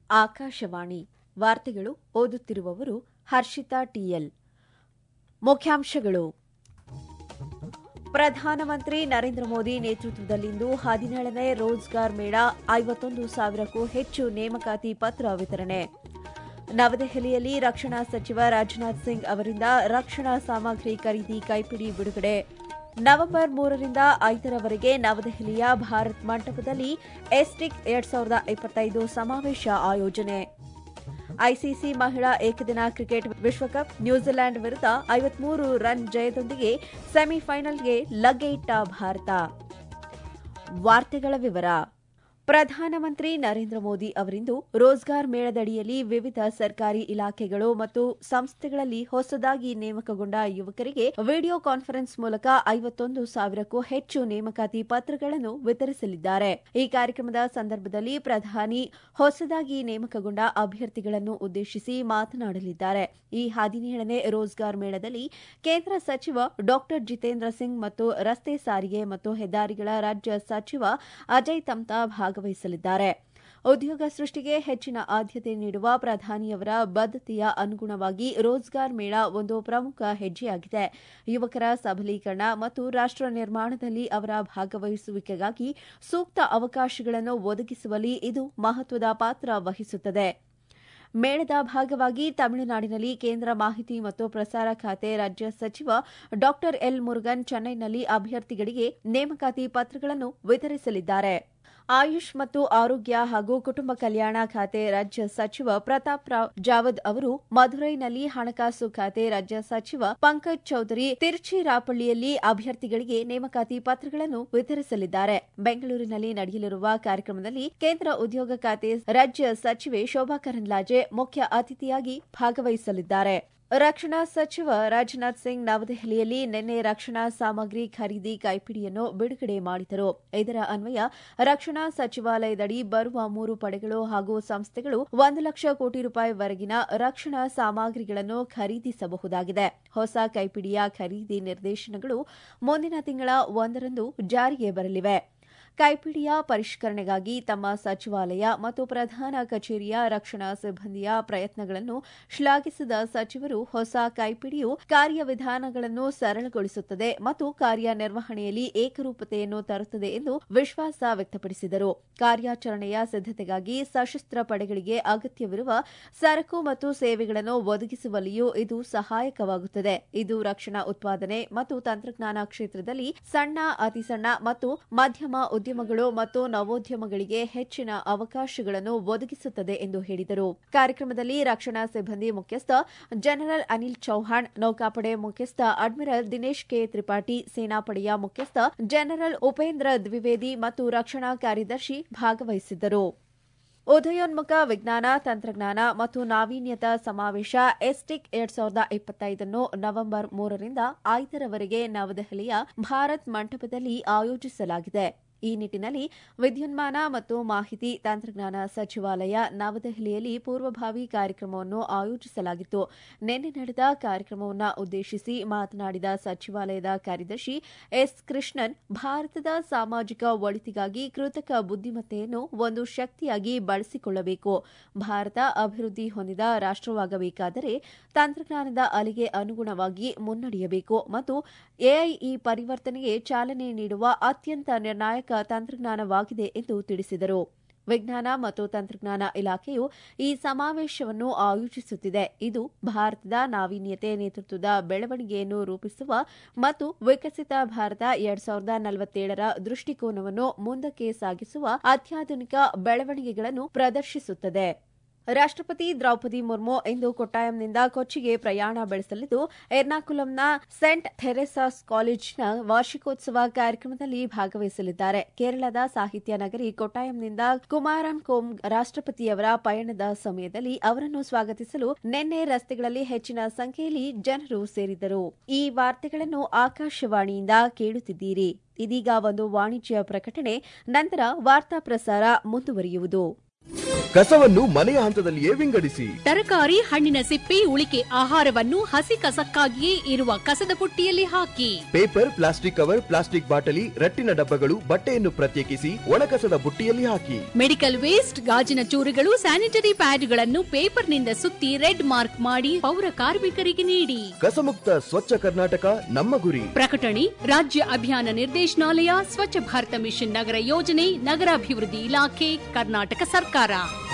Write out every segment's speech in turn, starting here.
ಆಕಾಶವಾಣಿ ವಾರ್ತೆಗಳು ಓದುತ್ತಿರುವವರು ಹರ್ಷಿತಾ ಟಿಎಲ್ ಮುಖ್ಯಾಂಶಗಳು ಪ್ರಧಾನಮಂತ್ರಿ ನರೇಂದ್ರ ಮೋದಿ ನೇತೃತ್ವದಲ್ಲಿಂದು ಹದಿನೇಳನೇ ರೋಜ್ಗಾರ್ ಮೇಳ ಐವತ್ತೊಂದು ಸಾವಿರಕ್ಕೂ ಹೆಚ್ಚು ನೇಮಕಾತಿ ಪತ್ರ ವಿತರಣೆ ನವದೆಹಲಿಯಲ್ಲಿ ರಕ್ಷಣಾ ಸಚಿವ ರಾಜನಾಥ್ ಸಿಂಗ್ ಅವರಿಂದ ರಕ್ಷಣಾ ಸಾಮಗ್ರಿ ಖರೀದಿ ಕೈಪಿಡಿ ಬಿಡುಗಡೆ ನವೆಂಬರ್ ಮೂರರಿಂದ ಐದರವರೆಗೆ ನವದೆಹಲಿಯ ಭಾರತ್ ಮಂಟಪದಲ್ಲಿ ಎಸ್ಟಿಕ್ ಎರಡ್ ಸಾವಿರದ ಇಪ್ಪತ್ತೈದು ಸಮಾವೇಶ ಆಯೋಜನೆ ಐಸಿಸಿ ಮಹಿಳಾ ಏಕದಿನ ಕ್ರಿಕೆಟ್ ವಿಶ್ವಕಪ್ ನ್ಯೂಜಿಲೆಂಡ್ ವಿರುದ್ಧ ಐವತ್ಮೂರು ರನ್ ಜಯದೊಂದಿಗೆ ಸೆಮಿಫೈನಲ್ಗೆ ಲಗ್ಗೆ ಇಟ್ಟ ಭಾರತ ವಾರ್ತೆಗಳ ವಿವರ ಪ್ರಧಾನಮಂತ್ರಿ ನರೇಂದ್ರ ಮೋದಿ ಅವರಿಂದು ರೋಜ್ಗಾರ್ ಮೇಳದಡಿಯಲ್ಲಿ ವಿವಿಧ ಸರ್ಕಾರಿ ಇಲಾಖೆಗಳು ಮತ್ತು ಸಂಸ್ಥೆಗಳಲ್ಲಿ ಹೊಸದಾಗಿ ನೇಮಕಗೊಂಡ ಯುವಕರಿಗೆ ವಿಡಿಯೋ ಕಾನ್ಫರೆನ್ಸ್ ಮೂಲಕ ಐವತ್ತೊಂದು ಸಾವಿರಕ್ಕೂ ಹೆಚ್ಚು ನೇಮಕಾತಿ ಪತ್ರಗಳನ್ನು ವಿತರಿಸಲಿದ್ದಾರೆ ಈ ಕಾರ್ಯಕ್ರಮದ ಸಂದರ್ಭದಲ್ಲಿ ಪ್ರಧಾನಿ ಹೊಸದಾಗಿ ನೇಮಕಗೊಂಡ ಅಭ್ಯರ್ಥಿಗಳನ್ನು ಉದ್ದೇಶಿಸಿ ಮಾತನಾಡಲಿದ್ದಾರೆ ಈ ಹದಿನೇಳನೇ ರೋಜ್ಗಾರ್ ಮೇಳದಲ್ಲಿ ಕೇಂದ್ರ ಸಚಿವ ಡಾ ಜಿತೇಂದ್ರ ಸಿಂಗ್ ಮತ್ತು ರಸ್ತೆ ಸಾರಿಗೆ ಮತ್ತು ಹೆದ್ದಾರಿಗಳ ರಾಜ್ಯ ಸಚಿವ ಅಜಯ್ ತಮ್ತಾ ಭಾಗವಹಿಸಲಿದ್ದಾರೆ ಉದ್ಯೋಗ ಸೃಷ್ಟಿಗೆ ಹೆಚ್ಚಿನ ಆದ್ಯತೆ ನೀಡುವ ಪ್ರಧಾನಿಯವರ ಬದ್ಧತೆಯ ಅನುಗುಣವಾಗಿ ರೋಜ್ಗಾರ್ ಮೇಳ ಒಂದು ಪ್ರಮುಖ ಹೆಜ್ಜೆಯಾಗಿದೆ ಯುವಕರ ಸಬಲೀಕರಣ ಮತ್ತು ರಾಷ್ಟ ನಿರ್ಮಾಣದಲ್ಲಿ ಅವರ ಭಾಗವಹಿಸುವಿಕೆಗಾಗಿ ಸೂಕ್ತ ಅವಕಾಶಗಳನ್ನು ಒದಗಿಸುವಲ್ಲಿ ಇದು ಮಹತ್ವದ ಪಾತ್ರ ವಹಿಸುತ್ತದೆ ಮೇಳದ ಭಾಗವಾಗಿ ತಮಿಳುನಾಡಿನಲ್ಲಿ ಕೇಂದ್ರ ಮಾಹಿತಿ ಮತ್ತು ಪ್ರಸಾರ ಖಾತೆ ರಾಜ್ಯ ಸಚಿವ ಡಾ ಎಲ್ ಮುರುಗನ್ ಚೆನ್ನೈನಲ್ಲಿ ಅಭ್ಯರ್ಥಿಗಳಿಗೆ ನೇಮಕಾತಿ ಪತ್ರಗಳನ್ನು ವಿತರಿಸಲಿದ್ದಾರೆ ಆಯುಷ್ ಮತ್ತು ಆರೋಗ್ಯ ಹಾಗೂ ಕುಟುಂಬ ಕಲ್ಯಾಣ ಖಾತೆ ರಾಜ್ಯ ಸಚಿವ ಪ್ರತಾಪ್ ರಾವ್ ಜಾವದ್ ಅವರು ಮಧುರೈನಲ್ಲಿ ಹಣಕಾಸು ಖಾತೆ ರಾಜ್ಯ ಸಚಿವ ಪಂಕಜ್ ಚೌಧರಿ ತಿರುಚಿರಾಪಳ್ಳಿಯಲ್ಲಿ ಅಭ್ಯರ್ಥಿಗಳಿಗೆ ನೇಮಕಾತಿ ಪತ್ರಗಳನ್ನು ವಿತರಿಸಲಿದ್ದಾರೆ ಬೆಂಗಳೂರಿನಲ್ಲಿ ನಡೆಯಲಿರುವ ಕಾರ್ಯಕ್ರಮದಲ್ಲಿ ಕೇಂದ್ರ ಉದ್ಯೋಗ ಖಾತೆ ರಾಜ್ಯ ಸಚಿವೆ ಶೋಭಾ ಕರಂದ್ಲಾಜೆ ಮುಖ್ಯ ಅತಿಥಿಯಾಗಿ ಭಾಗವಹಿಸಲಿದ್ದಾರೆ ರಕ್ಷಣಾ ಸಚಿವ ರಾಜನಾಥ್ ಸಿಂಗ್ ನವದೆಹಲಿಯಲ್ಲಿ ನಿನ್ನೆ ರಕ್ಷಣಾ ಸಾಮಗ್ರಿ ಖರೀದಿ ಕೈಪಿಡಿಯನ್ನು ಬಿಡುಗಡೆ ಮಾಡಿದರು ಇದರ ಅನ್ವಯ ರಕ್ಷಣಾ ಸಚಿವಾಲಯದಡಿ ಬರುವ ಮೂರು ಪಡೆಗಳು ಹಾಗೂ ಸಂಸ್ಥೆಗಳು ಒಂದು ಲಕ್ಷ ಕೋಟಿ ರೂಪಾಯಿವರೆಗಿನ ರಕ್ಷಣಾ ಸಾಮಗ್ರಿಗಳನ್ನು ಖರೀದಿಸಬಹುದಾಗಿದೆ ಹೊಸ ಕೈಪಿಡಿಯ ಖರೀದಿ ನಿರ್ದೇಶನಗಳು ಮುಂದಿನ ತಿಂಗಳ ಒಂದರಂದು ಜಾರಿಗೆ ಬರಲಿವೆ ಕೈಪಿಡಿಯ ಪರಿಷ್ಕರಣೆಗಾಗಿ ತಮ್ಮ ಸಚಿವಾಲಯ ಮತ್ತು ಪ್ರಧಾನ ಕಚೇರಿಯ ರಕ್ಷಣಾ ಸಿಬ್ಬಂದಿಯ ಪ್ರಯತ್ನಗಳನ್ನು ಶ್ಲಾಘಿಸಿದ ಸಚಿವರು ಹೊಸ ಕೈಪಿಡಿಯು ಕಾರ್ಯವಿಧಾನಗಳನ್ನು ಸರಳಗೊಳಿಸುತ್ತದೆ ಮತ್ತು ಕಾರ್ಯನಿರ್ವಹಣೆಯಲ್ಲಿ ಏಕರೂಪತೆಯನ್ನು ತರುತ್ತದೆ ಎಂದು ವಿಶ್ವಾಸ ವ್ಯಕ್ತಪಡಿಸಿದರು ಕಾರ್ಯಾಚರಣೆಯ ಸಿದ್ದತೆಗಾಗಿ ಸಶಸ್ತ್ರ ಪಡೆಗಳಿಗೆ ಅಗತ್ಯವಿರುವ ಸರಕು ಮತ್ತು ಸೇವೆಗಳನ್ನು ಒದಗಿಸುವಲ್ಲಿಯೂ ಇದು ಸಹಾಯಕವಾಗುತ್ತದೆ ಇದು ರಕ್ಷಣಾ ಉತ್ಪಾದನೆ ಮತ್ತು ತಂತ್ರಜ್ಞಾನ ಕ್ಷೇತ್ರದಲ್ಲಿ ಸಣ್ಣ ಅತಿಸಣ್ಣ ಮತ್ತು ಮಧ್ಯಮ ಉದ್ಯಮಗಳು ಮತ್ತು ನವೋದ್ಯಮಗಳಿಗೆ ಹೆಚ್ಚಿನ ಅವಕಾಶಗಳನ್ನು ಒದಗಿಸುತ್ತದೆ ಎಂದು ಹೇಳಿದರು ಕಾರ್ಯಕ್ರಮದಲ್ಲಿ ರಕ್ಷಣಾ ಸಿಬ್ಬಂದಿ ಮುಖ್ಯಸ್ಥ ಜನರಲ್ ಅನಿಲ್ ಚೌಹಾಣ್ ನೌಕಾಪಡೆ ಮುಖ್ಯಸ್ಥ ಅಡ್ಮಿರಲ್ ದಿನೇಶ್ ಕೆ ತ್ರಿಪಾಠಿ ಸೇನಾಪಡೆಯ ಮುಖ್ಯಸ್ಥ ಜನರಲ್ ಉಪೇಂದ್ರ ದ್ವಿವೇದಿ ಮತ್ತು ರಕ್ಷಣಾ ಕಾರ್ಯದರ್ಶಿ ಭಾಗವಹಿಸಿದ್ದರು ಉದಯೋನ್ಮುಖ ವಿಜ್ಞಾನ ತಂತ್ರಜ್ಞಾನ ಮತ್ತು ನಾವೀನ್ಯತಾ ಸಮಾವೇಶ ಎಸ್ಟಿಕ್ ಎರಡ್ ಸಾವಿರದ ಇಪ್ಪತ್ತೈದನ್ನು ನವೆಂಬರ್ ಮೂರರಿಂದ ಐದರವರೆಗೆ ನವದೆಹಲಿಯ ಭಾರತ್ ಮಂಟಪದಲ್ಲಿ ಆಯೋಜಿಸಲಾಗಿದೆ ಈ ನಿಟ್ಟಿನಲ್ಲಿ ವಿದ್ಯುನ್ಮಾನ ಮತ್ತು ಮಾಹಿತಿ ತಂತ್ರಜ್ಞಾನ ಸಚಿವಾಲಯ ನವದೆಹಲಿಯಲ್ಲಿ ಪೂರ್ವಭಾವಿ ಕಾರ್ಯಕ್ರಮವನ್ನು ಆಯೋಜಿಸಲಾಗಿತ್ತು ನಿನ್ನೆ ನಡೆದ ಕಾರ್ಯಕ್ರಮವನ್ನು ಉದ್ದೇಶಿಸಿ ಮಾತನಾಡಿದ ಸಚಿವಾಲಯದ ಕಾರ್ಯದರ್ಶಿ ಎಸ್ ಕೃಷ್ಣನ್ ಭಾರತದ ಸಾಮಾಜಿಕ ಒಳಿತಿಗಾಗಿ ಕೃತಕ ಬುದ್ದಿಮತ್ತೆಯನ್ನು ಒಂದು ಶಕ್ತಿಯಾಗಿ ಬಳಸಿಕೊಳ್ಳಬೇಕು ಭಾರತ ಅಭಿವೃದ್ಧಿ ಹೊಂದಿದ ರಾಷ್ಟವಾಗಬೇಕಾದರೆ ತಂತ್ರಜ್ಞಾನದ ಅಲೆಗೆ ಅನುಗುಣವಾಗಿ ಮುನ್ನಡೆಯಬೇಕು ಮತ್ತು ಎಐ ಈ ಪರಿವರ್ತನೆಗೆ ಚಾಲನೆ ನೀಡುವ ಅತ್ಯಂತ ನಿರ್ಣಾಯಕ ತಂತ್ರಜ್ಞಾನವಾಗಿದೆ ಎಂದು ತಿಳಿಸಿದರು ವಿಜ್ಞಾನ ಮತ್ತು ತಂತ್ರಜ್ಞಾನ ಇಲಾಖೆಯು ಈ ಸಮಾವೇಶವನ್ನು ಆಯೋಜಿಸುತ್ತಿದೆ ಇದು ಭಾರತದ ನಾವೀನ್ಯತೆ ನೇತೃತ್ವದ ಬೆಳವಣಿಗೆಯನ್ನು ರೂಪಿಸುವ ಮತ್ತು ವಿಕಸಿತ ಭಾರತ ಎರಡ್ ಸಾವಿರದ ನಲವತ್ತೇಳರ ದೃಷ್ಟಿಕೋನವನ್ನು ಮುಂದಕ್ಕೆ ಸಾಗಿಸುವ ಅತ್ಯಾಧುನಿಕ ಬೆಳವಣಿಗೆಗಳನ್ನು ಪ್ರದರ್ಶಿಸುತ್ತದೆ ರಾಷ್ಟಪತಿ ದ್ರೌಪದಿ ಮುರ್ಮು ಇಂದು ಕೊಟ್ಟಾಯಂನಿಂದ ಕೊಚ್ಚಿಗೆ ಪ್ರಯಾಣ ಬೆಳೆಸಲಿದ್ದು ಎರ್ನಾಕುಲಂನ ಸೆಂಟ್ ಥೆರೆಸಾಸ್ ಕಾಲೇಜಿನ ವಾರ್ಷಿಕೋತ್ಸವ ಕಾರ್ಯಕ್ರಮದಲ್ಲಿ ಭಾಗವಹಿಸಲಿದ್ದಾರೆ ಕೇರಳದ ಸಾಹಿತ್ಯ ನಗರಿ ಕೊಟ್ಟಾಯಂನಿಂದ ಕುಮಾರನ್ ಕೋಮ್ ರಾಷ್ಟಪತಿಯವರ ಪಯಣದ ಸಮಯದಲ್ಲಿ ಅವರನ್ನು ಸ್ವಾಗತಿಸಲು ನಿನ್ನೆ ರಸ್ತೆಗಳಲ್ಲಿ ಹೆಚ್ಚಿನ ಸಂಖ್ಯೆಯಲ್ಲಿ ಜನರು ಸೇರಿದರು ಈ ವಾರ್ತೆಗಳನ್ನು ಆಕಾಶವಾಣಿಯಿಂದ ಕೇಳುತ್ತಿದ್ದೀರಿ ಇದೀಗ ಒಂದು ವಾಣಿಜ್ಯ ಪ್ರಕಟಣೆ ನಂತರ ವಾರ್ತಾ ಪ್ರಸಾರ ಮುಂದುವರಿಯುವುದು ಕಸವನ್ನು ಮನೆಯ ಹಂತದಲ್ಲಿಯೇ ವಿಂಗಡಿಸಿ ತರಕಾರಿ ಹಣ್ಣಿನ ಸಿಪ್ಪೆ ಉಳಿಕೆ ಆಹಾರವನ್ನು ಹಸಿ ಕಸಕ್ಕಾಗಿಯೇ ಇರುವ ಕಸದ ಪುಟ್ಟಿಯಲ್ಲಿ ಹಾಕಿ ಪೇಪರ್ ಪ್ಲಾಸ್ಟಿಕ್ ಕವರ್ ಪ್ಲಾಸ್ಟಿಕ್ ಬಾಟಲಿ ರಟ್ಟಿನ ಡಬ್ಬಗಳು ಬಟ್ಟೆಯನ್ನು ಪ್ರತ್ಯೇಕಿಸಿ ಒಣಕಸದ ಬುಟ್ಟಿಯಲ್ಲಿ ಹಾಕಿ ಮೆಡಿಕಲ್ ವೇಸ್ಟ್ ಗಾಜಿನ ಚೂರುಗಳು ಸ್ಯಾನಿಟರಿ ಪ್ಯಾಡ್ಗಳನ್ನು ಪೇಪರ್ನಿಂದ ಸುತ್ತಿ ರೆಡ್ ಮಾರ್ಕ್ ಮಾಡಿ ಪೌರ ಕಾರ್ಮಿಕರಿಗೆ ನೀಡಿ ಕಸಮುಕ್ತ ಸ್ವಚ್ಛ ಕರ್ನಾಟಕ ನಮ್ಮ ಗುರಿ ಪ್ರಕಟಣೆ ರಾಜ್ಯ ಅಭಿಯಾನ ನಿರ್ದೇಶನಾಲಯ ಸ್ವಚ್ಛ ಭಾರತ ಮಿಷನ್ ನಗರ ಯೋಜನೆ ನಗರಾಭಿವೃದ್ಧಿ ಇಲಾಖೆ ಕರ್ನಾಟಕ ಸರ್ಕಾರ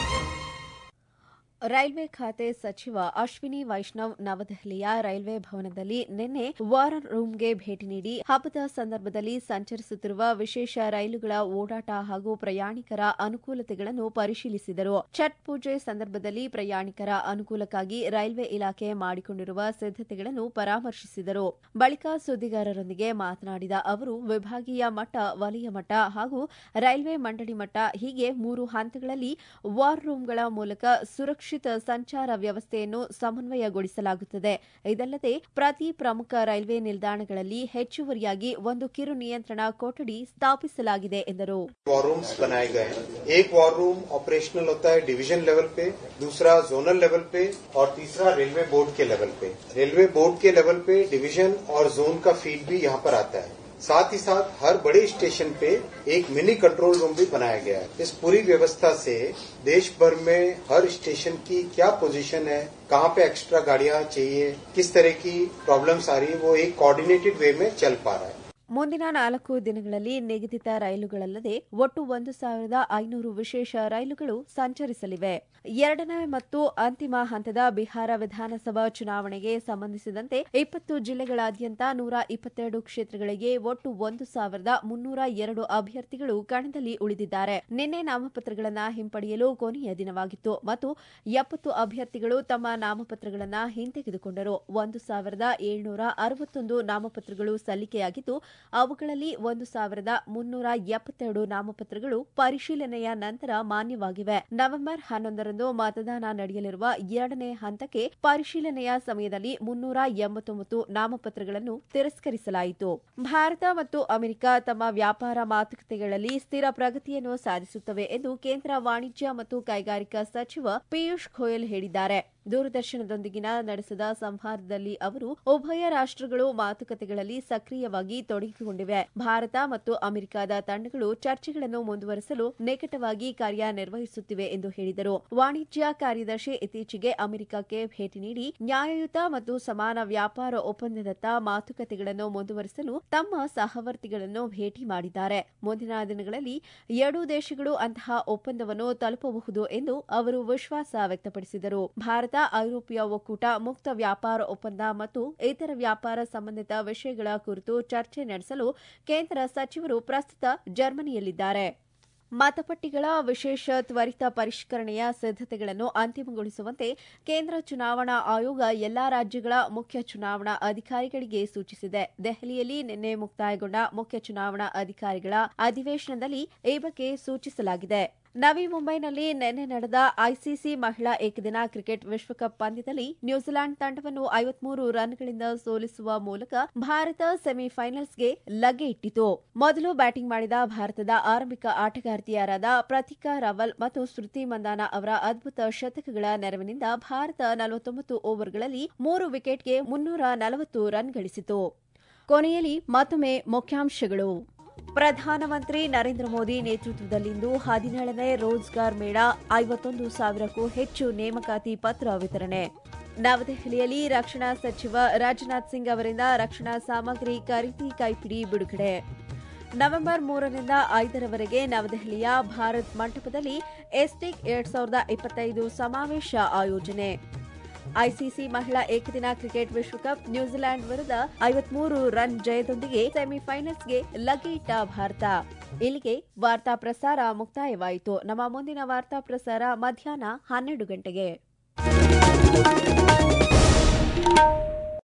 ರೈಲ್ವೆ ಖಾತೆ ಸಚಿವ ಅಶ್ವಿನಿ ವೈಷ್ಣವ್ ನವದೆಹಲಿಯ ರೈಲ್ವೆ ಭವನದಲ್ಲಿ ನಿನ್ನೆ ವಾರ್ ರೂಮ್ಗೆ ಭೇಟಿ ನೀಡಿ ಹಬ್ಬದ ಸಂದರ್ಭದಲ್ಲಿ ಸಂಚರಿಸುತ್ತಿರುವ ವಿಶೇಷ ರೈಲುಗಳ ಓಡಾಟ ಹಾಗೂ ಪ್ರಯಾಣಿಕರ ಅನುಕೂಲತೆಗಳನ್ನು ಪರಿಶೀಲಿಸಿದರು ಛಟ್ ಪೂಜೆ ಸಂದರ್ಭದಲ್ಲಿ ಪ್ರಯಾಣಿಕರ ಅನುಕೂಲಕ್ಕಾಗಿ ರೈಲ್ವೆ ಇಲಾಖೆ ಮಾಡಿಕೊಂಡಿರುವ ಸಿದ್ದತೆಗಳನ್ನು ಪರಾಮರ್ಶಿಸಿದರು ಬಳಿಕ ಸುದ್ದಿಗಾರರೊಂದಿಗೆ ಮಾತನಾಡಿದ ಅವರು ವಿಭಾಗೀಯ ಮಟ್ಟ ವಲಯ ಮಟ್ಟ ಹಾಗೂ ರೈಲ್ವೆ ಮಂಡಳಿ ಮಟ್ಟ ಹೀಗೆ ಮೂರು ಹಂತಗಳಲ್ಲಿ ವಾರ್ ರೂಮ್ಗಳ ಮೂಲಕ ಸುರಕ್ಷಿತ ಸಂಚಾರ ವ್ಯವಸ್ಥೆಯನ್ನು ಸಮನ್ವಯಗೊಳಿಸಲಾಗುತ್ತದೆ ಇದಲ್ಲದೆ ಪ್ರತಿ ಪ್ರಮುಖ ರೈಲ್ವೆ ನಿಲ್ದಾಣಗಳಲ್ಲಿ ಹೆಚ್ಚುವರಿಯಾಗಿ ಒಂದು ಕಿರು ನಿಯಂತ್ರಣ ಕೊಠಡಿ ಸ್ಥಾಪಿಸಲಾಗಿದೆ ಎಂದರು वॉर रूम्स बनाए गए हैं एक वॉर रूम ऑपरेशनल होता है डिवीजन लेवल पे दूसरा जोनल लेवल पे और तीसरा रेलवे बोर्ड के लेवल पे रेलवे बोर्ड के लेवल पे डिवीजन और जोन का फीड भी यहाँ पर आता है साथ ही साथ हर बड़े स्टेशन पे एक मिनी कंट्रोल रूम भी बनाया गया है इस पूरी व्यवस्था से देश भर में हर स्टेशन की क्या पोजीशन है कहाँ पे एक्स्ट्रा गाड़ियां चाहिए किस तरह की प्रॉब्लम्स आ रही है वो एक कोऑर्डिनेटेड वे में चल पा रहा है ಮುಂದಿನ ನಾಲ್ಕು ದಿನಗಳಲ್ಲಿ ನಿಗದಿತ ರೈಲುಗಳಲ್ಲದೆ ಒಟ್ಟು ಒಂದು ಸಾವಿರದ ಐನೂರು ವಿಶೇಷ ರೈಲುಗಳು ಸಂಚರಿಸಲಿವೆ ಎರಡನೇ ಮತ್ತು ಅಂತಿಮ ಹಂತದ ಬಿಹಾರ ವಿಧಾನಸಭಾ ಚುನಾವಣೆಗೆ ಸಂಬಂಧಿಸಿದಂತೆ ಇಪ್ಪತ್ತು ಜಿಲ್ಲೆಗಳಾದ್ಯಂತ ನೂರ ಇಪ್ಪತ್ತೆರಡು ಕ್ಷೇತ್ರಗಳಿಗೆ ಒಟ್ಟು ಒಂದು ಸಾವಿರದ ಮುನ್ನೂರ ಎರಡು ಅಭ್ಯರ್ಥಿಗಳು ಕಣದಲ್ಲಿ ಉಳಿದಿದ್ದಾರೆ ನಿನ್ನೆ ನಾಮಪತ್ರಗಳನ್ನು ಹಿಂಪಡೆಯಲು ಕೊನೆಯ ದಿನವಾಗಿತ್ತು ಮತ್ತು ಎಪ್ಪತ್ತು ಅಭ್ಯರ್ಥಿಗಳು ತಮ್ಮ ನಾಮಪತ್ರಗಳನ್ನು ಹಿಂತೆಗೆದುಕೊಂಡರು ಒಂದು ಸಾವಿರದ ಏಳ್ನೂರ ಅರವತ್ತೊಂದು ನಾಮಪತ್ರಗಳು ಸಲ್ಲಿಕೆಯಾಗಿದ್ದು ಅವುಗಳಲ್ಲಿ ಒಂದು ಸಾವಿರದ ಮುನ್ನೂರ ಎಪ್ಪತ್ತೆರಡು ನಾಮಪತ್ರಗಳು ಪರಿಶೀಲನೆಯ ನಂತರ ಮಾನ್ಯವಾಗಿವೆ ನವೆಂಬರ್ ಹನ್ನೊಂದರಂದು ಮತದಾನ ನಡೆಯಲಿರುವ ಎರಡನೇ ಹಂತಕ್ಕೆ ಪರಿಶೀಲನೆಯ ಸಮಯದಲ್ಲಿ ಮುನ್ನೂರ ಎಂಬತ್ತೊಂಬತ್ತು ನಾಮಪತ್ರಗಳನ್ನು ತಿರಸ್ಕರಿಸಲಾಯಿತು ಭಾರತ ಮತ್ತು ಅಮೆರಿಕ ತಮ್ಮ ವ್ಯಾಪಾರ ಮಾತುಕತೆಗಳಲ್ಲಿ ಸ್ಥಿರ ಪ್ರಗತಿಯನ್ನು ಸಾಧಿಸುತ್ತವೆ ಎಂದು ಕೇಂದ್ರ ವಾಣಿಜ್ಯ ಮತ್ತು ಕೈಗಾರಿಕಾ ಸಚಿವ ಪಿಯೂಷ್ ಗೋಯಲ್ ಹೇಳಿದ್ದಾರೆ ದೂರದರ್ಶನದೊಂದಿಗಿನ ನಡೆಸಿದ ಸಂವಾದದಲ್ಲಿ ಅವರು ಉಭಯ ರಾಷ್ಟ್ರಗಳು ಮಾತುಕತೆಗಳಲ್ಲಿ ಸಕ್ರಿಯವಾಗಿ ತೊಡಗಿಕೊಂಡಿವೆ ಭಾರತ ಮತ್ತು ಅಮೆರಿಕದ ತಂಡಗಳು ಚರ್ಚೆಗಳನ್ನು ಮುಂದುವರೆಸಲು ನಿಕಟವಾಗಿ ಕಾರ್ಯನಿರ್ವಹಿಸುತ್ತಿವೆ ಎಂದು ಹೇಳಿದರು ವಾಣಿಜ್ಯ ಕಾರ್ಯದರ್ಶಿ ಇತ್ತೀಚೆಗೆ ಅಮೆರಿಕಕ್ಕೆ ಭೇಟಿ ನೀಡಿ ನ್ಯಾಯಯುತ ಮತ್ತು ಸಮಾನ ವ್ಯಾಪಾರ ಒಪ್ಪಂದದತ್ತ ಮಾತುಕತೆಗಳನ್ನು ಮುಂದುವರೆಸಲು ತಮ್ಮ ಸಹವರ್ತಿಗಳನ್ನು ಭೇಟಿ ಮಾಡಿದ್ದಾರೆ ಮುಂದಿನ ದಿನಗಳಲ್ಲಿ ಎರಡೂ ದೇಶಗಳು ಅಂತಹ ಒಪ್ಪಂದವನ್ನು ತಲುಪಬಹುದು ಎಂದು ಅವರು ವಿಶ್ವಾಸ ವ್ಯಕ್ತಪಡಿಸಿದರು ಭಾರತ ಐರೋಪ್ಯ ಒಕ್ಕೂಟ ಮುಕ್ತ ವ್ಯಾಪಾರ ಒಪ್ಪಂದ ಮತ್ತು ಇತರ ವ್ಯಾಪಾರ ಸಂಬಂಧಿತ ವಿಷಯಗಳ ಕುರಿತು ಚರ್ಚೆ ನಡೆಸಲು ಕೇಂದ್ರ ಸಚಿವರು ಪ್ರಸ್ತುತ ಜರ್ಮನಿಯಲ್ಲಿದ್ದಾರೆ ಮತಪಟ್ಟಿಗಳ ವಿಶೇಷ ತ್ವರಿತ ಪರಿಷ್ಕರಣೆಯ ಸಿದ್ದತೆಗಳನ್ನು ಅಂತಿಮಗೊಳಿಸುವಂತೆ ಕೇಂದ್ರ ಚುನಾವಣಾ ಆಯೋಗ ಎಲ್ಲಾ ರಾಜ್ಯಗಳ ಮುಖ್ಯ ಚುನಾವಣಾ ಅಧಿಕಾರಿಗಳಿಗೆ ಸೂಚಿಸಿದೆ ದೆಹಲಿಯಲ್ಲಿ ನಿನ್ನೆ ಮುಕ್ತಾಯಗೊಂಡ ಮುಖ್ಯ ಚುನಾವಣಾ ಅಧಿಕಾರಿಗಳ ಅಧಿವೇಶನದಲ್ಲಿ ಈ ಬಗ್ಗೆ ಸೂಚಿಸಲಾಗಿದೆ ನವಿ ಮುಂಬೈನಲ್ಲಿ ನಿನ್ನೆ ನಡೆದ ಐಸಿಸಿ ಮಹಿಳಾ ಏಕದಿನ ಕ್ರಿಕೆಟ್ ವಿಶ್ವಕಪ್ ಪಂದ್ಯದಲ್ಲಿ ನ್ಯೂಜಿಲೆಂಡ್ ತಂಡವನ್ನು ಐವತ್ಮೂರು ರನ್ಗಳಿಂದ ಸೋಲಿಸುವ ಮೂಲಕ ಭಾರತ ಸೆಮಿಫೈನಲ್ಸ್ಗೆ ಲಗ್ಗೆ ಇಟ್ಟಿತು ಮೊದಲು ಬ್ಯಾಟಿಂಗ್ ಮಾಡಿದ ಭಾರತದ ಆರಂಭಿಕ ಆಟಗಾರ್ತಿಯರಾದ ಪ್ರತಿಕಾ ರಾವಲ್ ಮತ್ತು ಸ್ಮೃತಿ ಮಂದಾನ ಅವರ ಅದ್ಭುತ ಶತಕಗಳ ನೆರವಿನಿಂದ ಭಾರತ ನಲವತ್ತೊಂಬತ್ತು ಓವರ್ಗಳಲ್ಲಿ ಮೂರು ವಿಕೆಟ್ಗೆ ಮುನ್ನೂರ ನಲವತ್ತು ರನ್ ಗಳಿಸಿತು ಕೊನೆಯಲ್ಲಿ ಮತ್ತೊಮ್ಮೆ ಮುಖ್ಯಾಂಶಗಳು ಪ್ರಧಾನಮಂತ್ರಿ ನರೇಂದ್ರ ಮೋದಿ ನೇತೃತ್ವದಲ್ಲಿಂದು ಹದಿನೇಳನೇ ರೋಜ್ಗಾರ್ ಮೇಳ ಐವತ್ತೊಂದು ಸಾವಿರಕ್ಕೂ ಹೆಚ್ಚು ನೇಮಕಾತಿ ಪತ್ರ ವಿತರಣೆ ನವದೆಹಲಿಯಲ್ಲಿ ರಕ್ಷಣಾ ಸಚಿವ ರಾಜನಾಥ್ ಸಿಂಗ್ ಅವರಿಂದ ರಕ್ಷಣಾ ಸಾಮಗ್ರಿ ಖರೀದಿ ಕೈಪಿಡಿ ಬಿಡುಗಡೆ ನವೆಂಬರ್ ಮೂರರಿಂದ ಐದರವರೆಗೆ ನವದೆಹಲಿಯ ಭಾರತ್ ಮಂಟಪದಲ್ಲಿ ಎಸ್ಟಿಕ್ ಎರಡ್ ಸಾವಿರದ ಇಪ್ಪತ್ತೈದು ಸಮಾವೇಶ ಆಯೋಜನೆ ಐಸಿಸಿ ಮಹಿಳಾ ಏಕದಿನ ಕ್ರಿಕೆಟ್ ವಿಶ್ವಕಪ್ ನ್ಯೂಜಿಲೆಂಡ್ ವಿರುದ್ಧ ಐವತ್ಮೂರು ರನ್ ಜಯದೊಂದಿಗೆ ಸೆಮಿಫೈನಲ್ಸ್ಗೆ ಲಗ್ಗೆಯಿಟ್ಟ ಭಾರತ ಇಲ್ಲಿಗೆ ವಾರ್ತಾ ಪ್ರಸಾರ ಮುಕ್ತಾಯವಾಯಿತು ನಮ್ಮ ಮುಂದಿನ ವಾರ್ತಾ ಪ್ರಸಾರ ಮಧ್ಯಾಹ್ನ ಹನ್ನೆರಡು ಗಂಟೆಗೆ